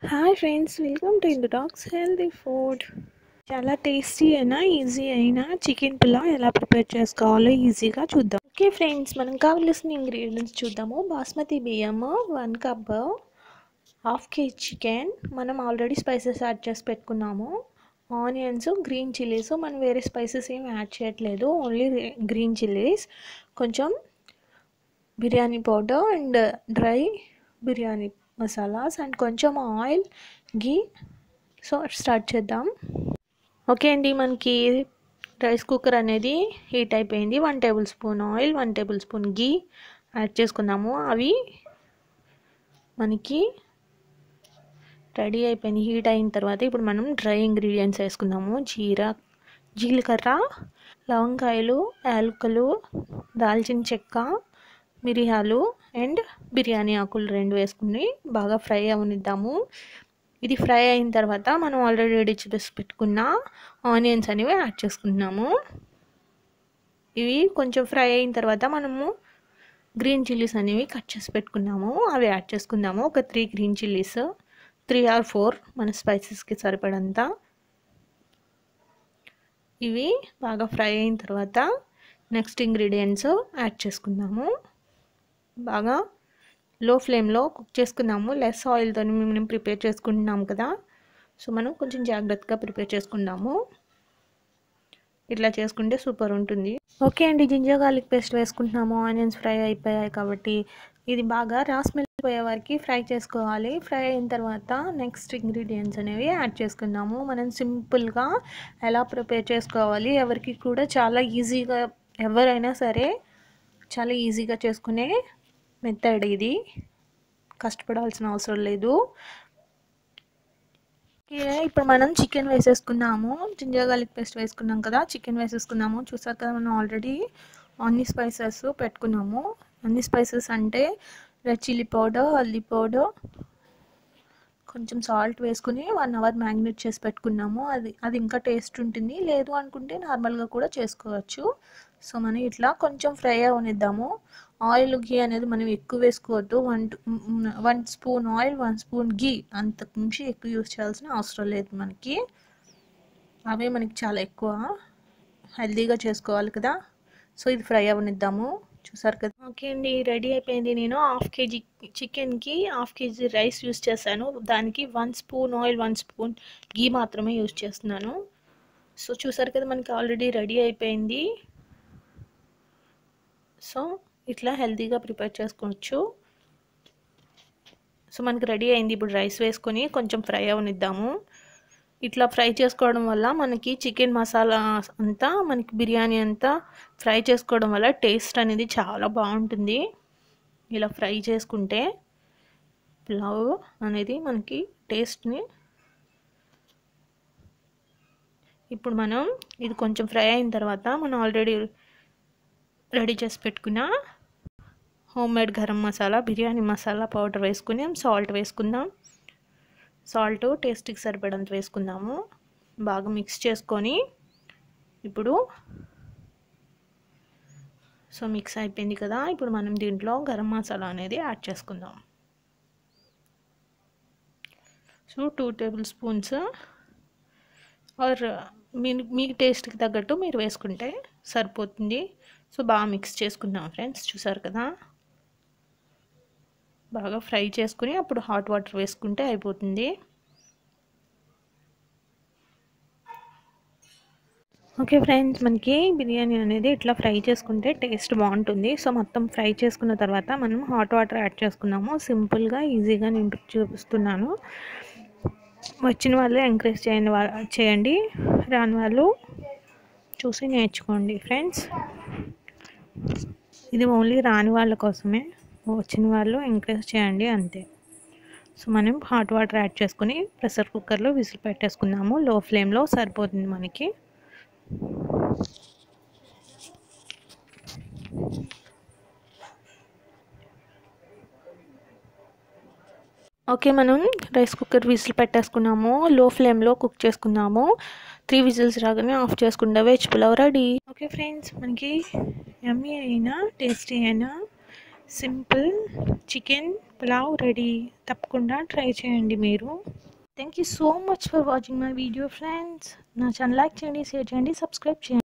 hi friends welcome to Indu dogs healthy food చాలా tasty అయినా easy అయినా చికెన్ పులావ్ ఎలా ప్రిపేర్ చేసుకోవాలో ఈజీగా చూద్దాం ఓకే ఫ్రెండ్స్ మనం కావలసిన ఇంగ్రీడియంట్స్ చూద్దాము బాస్మతి బియ్యము one cup half KG chicken మనం ఆల్రెడీ స్పైసెస్ యాడ్ చేసి పెట్టుకున్నాము ఆనియన్స్ గ్రీన్ చిల్లీస్ మనం వేరే స్పైసెస్ ఏం యాడ్ చేయట్లేదు ఓన్లీ గ్రీన్ చిల్లీస్ కొంచెం biryani powder and dry biryani masalas and కొంచెం ఆయిల్ గీ సో స్టార్ట్ చేద్దాం ఓకే అండి మనకి రైస్ కుక్కర్ అనేది హీట్ అయిపోయింది one tablespoon oil one tablespoon ghee add చేసుకుందాము అవి మనకి రెడీ అయిపోయింది హీట్ అయిన తర్వాత ఇప్పుడు మనం డ్రై ఇంగ్రీడియంట్స్ వేసుకుందాము జీరా జీలకర్ర లవంకాయలు యాలకులు దాల్చిన చెక్క మిరియాలు అండ్ బిర్యానీ ఆకులు రెండు వేసుకుని బాగా ఫ్రై అవనిద్దాము ఇది ఫ్రై అయిన తర్వాత మనం ఆల్రెడీ రెడీ చేసి పెట్టుకున్న ఆనియన్స్ అనేవి యాడ్ చేసుకుంటున్నాము ఇవి కొంచెం ఫ్రై అయిన తర్వాత మనము గ్రీన్ చిల్లీస్ అనేవి కట్ చేసి పెట్టుకున్నాము అవి యాడ్ చేసుకుందాము ఒక three green chillies three or four మన స్పైసెస్కి సరిపడంత ఇవి బాగా ఫ్రై అయిన తర్వాత నెక్స్ట్ ఇంగ్రీడియంట్స్ యాడ్ చేసుకుందాము బాగా లో ఫ్లేమ్లో కుక్ చేసుకుందాము లెస్ ఆయిల్తో మేము ప్రిపేర్ చేసుకుంటున్నాము కదా సో మనం కొంచెం జాగ్రత్తగా ప్రిపేర్ చేసుకుందాము ఇట్లా చేసుకుంటే సూపర్ ఉంటుంది ఓకే అండి జింజర్ గార్లిక్ పేస్ట్ వేసుకుంటున్నాము ఆనియన్స్ ఫ్రై అయిపోయాయి కాబట్టి ఇది బాగా రాస్మెల్ పోయే వరకు ఫ్రై చేసుకోవాలి ఫ్రై అయిన తర్వాత నెక్స్ట్ ఇంగ్రీడియంట్స్ అనేవి యాడ్ చేసుకుందాము మనం సింపుల్గా ఎలా ప్రిపేర్ చేసుకోవాలి ఎవరికి కూడా చాలా ఈజీగా ఎవరైనా సరే చాలా ఈజీగా చేసుకునే మెథడ్ ఇది కష్టపడాల్సిన అవసరం లేదు ఇప్పుడు మనం చికెన్ వేసేసుకున్నాము జింజర్ గార్లిక్ పేస్ట్ వేసుకున్నాం కదా చికెన్ వేసేసుకున్నాము చూసారు కదా మనం ఆల్రెడీ అన్ని స్పైసెస్ పెట్టుకున్నాము అన్ని స్పైసెస్ అంటే red chilli powder haldi powder కొంచెం సాల్ట్ వేసుకుని వన్ అవర్ మ్యాగ్నేట్ చేసి పెట్టుకున్నాము అది అది ఇంకా టేస్ట్ ఉంటుంది లేదు అనుకుంటే నార్మల్గా కూడా చేసుకోవచ్చు సో మనం ఇట్లా కొంచెం ఫ్రై అవనిద్దాము ఆయిల్ గీ అనేది మనం ఎక్కువ వేసుకోవద్దు one one spoon oil one spoon ghee అంతకు మించి ఎక్కువ యూస్ చేయాల్సిన అవసరం లేదు మనకి అవే మనకి చాలా ఎక్కువ హెల్తీగా చేసుకోవాలి కదా సో ఇది ఫ్రై అవనిద్దాము చూసారు కదా ఓకే అండి రెడీ అయిపోయింది నేను హాఫ్ కేజీ చికెన్కి హాఫ్ కేజీ రైస్ యూస్ చేశాను దానికి one spoon oil one spoon ghee మాత్రమే యూస్ చేస్తున్నాను సో చూసారు కదా మనకి ఆల్రెడీ రెడీ అయిపోయింది సో ఇట్లా హెల్తీగా ప్రిపేర్ చేసుకోవచ్చు సో మనకి రెడీ అయింది ఇప్పుడు రైస్ వేసుకొని కొంచెం ఫ్రై అవనిద్దాము ఇట్లా ఫ్రై చేసుకోవడం వల్ల మనకి చికెన్ మసాలా అంతా మనకి బిర్యానీ అంతా ఫ్రై చేసుకోవడం వల్ల టేస్ట్ అనేది చాలా బాగుంటుంది ఇలా ఫ్రై చేసుకుంటే పులావ్ అనేది మనకి టేస్ట్ని ఇప్పుడు మనం ఇది కొంచెం ఫ్రై అయిన తర్వాత మనం ఆల్రెడీ రెడీ చేసి పెట్టుకున్న home made garam masala biryani masala powder వేసుకుని సాల్ట్ వేసుకుందాం సాల్ట్ టేస్ట్కి సరిపడంత వేసుకుందాము బాగా మిక్స్ చేసుకొని ఇప్పుడు సో మిక్స్ అయిపోయింది కదా ఇప్పుడు మనం దీంట్లో గరం మసాలా అనేది యాడ్ చేసుకుందాం so two tablespoons or మీ మీ టేస్ట్కి తగ్గట్టు మీరు వేసుకుంటే సరిపోతుంది సో బాగా మిక్స్ చేసుకుందాం ఫ్రెండ్స్ చూసారు కదా బాగా ఫ్రై చేసుకుని అప్పుడు హాట్ వాటర్ వేసుకుంటే అయిపోతుంది ఓకే ఫ్రెండ్స్ మనకి బిర్యానీ అనేది ఇట్లా ఫ్రై చేసుకుంటే టేస్ట్ బాగుంటుంది సో మొత్తం ఫ్రై చేసుకున్న తర్వాత మనం హాట్ వాటర్ యాడ్ చేసుకున్నాము సింపుల్గా ఈజీగా నేను చూపిస్తున్నాను వచ్చిన వాళ్ళు ఎంకరేజ్ చేయండి చేయండి రాని వాళ్ళు చూసి నేర్చుకోండి ఫ్రెండ్స్ ఇది ఓన్లీ రాని వాళ్ళ కోసమే వచ్చిన వాళ్ళు ఎంకరేజ్ చేయండి అంతే సో మనం హాట్ వాటర్ యాడ్ చేసుకుని ప్రెషర్ కుక్కర్లో విజిల్ పెట్టేసుకుందాము లో ఫ్లేమ్లో సరిపోతుంది మనకి ఓకే మనం రైస్ కుక్కర్ విజిల్ పెట్టేసుకున్నాము లో ఫ్లేమ్లో కుక్ చేసుకున్నాము త్రీ విజిల్స్ రాగానే ఆఫ్ చేసుకుంటే veg pulao ready okay friends మనకి ఎమ్మీ అయినా టేస్టీ అయినా సింపుల్ చికెన్ పులావ్ రెడీ తప్పకుండా ట్రై చేయండి మీరు thank you so much for watching my video friends నా ఛానల్ లైక్ చేయండి షేర్ చేయండి సబ్స్క్రైబ్ చేయండి